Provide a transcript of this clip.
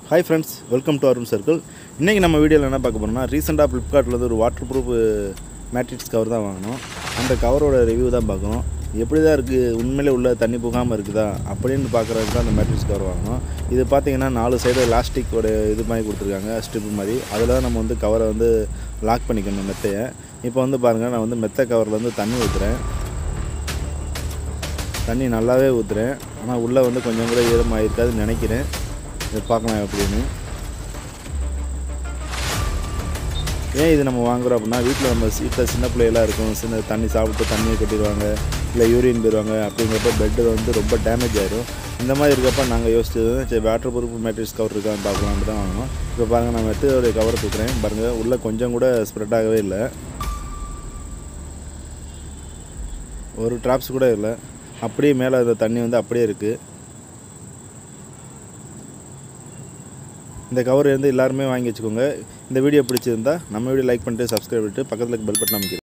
hi friends welcome to Arun circle இன்றைக்கி நம்ம வீடியோவில் என்ன பார்க்க போகிறோம்னா ரீசெண்டாக ஃப்ளிப்கார்ட்லேருந்து ஒரு வாட்டர் ப்ரூஃப் மேட்ரிக்ஸ் கவர் தான் வாங்கினோம் அந்த கவரோட ரிவ்யூ தான் பார்க்கணும் எப்படி தான் இருக்குது உண்மையிலே உள்ள தண்ணி புகாமல் இருக்குதா அப்படின்னு பார்க்குறதுக்கு தான் அந்த மேட்ரிக்ஸ் கவர் வாங்கினோம் இது பார்த்தீங்கன்னா நாலு சைடு எலாஸ்டிக்கோட இது மாதிரி கொடுத்துருக்காங்க ஸ்ட்ரிப் மாதிரி அதில் தான் நம்ம வந்து கவரை வந்து லாக் பண்ணிக்கணும் மெத்தையை இப்போ வந்து பாருங்கள் நான் வந்து மெத்தை கவரில் வந்து தண்ணி ஊற்றுறேன் தண்ணி நல்லாவே ஊற்றுறேன் ஆனால் உள்ளே வந்து கொஞ்சம் கூட ஈரமாக இருக்காதுன்னு நினைக்கிறேன் இதை பார்க்கலாம் எப்படின்னு ஏன் இது நம்ம வாங்குறோம் அப்படின்னா வீட்டில் நம்ம வீட்டில் சின்ன பிள்ளையெல்லாம் இருக்கும் சின்ன தண்ணி சாப்பிட்டு தண்ணியை கொட்டிடுவாங்க இல்லை யூரின் போயிடுவாங்க அப்படிங்கிறப்ப பெட்டு வந்து ரொம்ப டேமேஜ் ஆயிடும் இந்த மாதிரி இருக்கப்ப நாங்கள் யோசிச்சது சரி வாட்டர் ப்ரூஃப் மேட்ரிக்ஸ் கவர் இருக்கான்னு பார்க்கலான்ட்டு தான் வாங்கினோம் இப்போ பாருங்கள் நான் மெத்தோடைய கவர் தூக்குறேன் பாருங்கள் உள்ளே கொஞ்சம் கூட ஸ்ப்ரெட் ஆகவே இல்லை ஒரு ட்ராப்ஸ் கூட இல்லை அப்படியே மேலே அந்த தண்ணி வந்து அப்படியே இருக்குது இந்த கவர் வந்து எல்லாருமே வாங்கி வச்சுக்கோங்க இந்த வீடியோ பிடிச்சிருந்தா நம்ம வீடியோ லைக் பண்ணிட்டு சப்ஸ்கிரைப் பண்ணிட்டு பக்கத்தில் பெல் பட்டன் அமைக்கிறேன்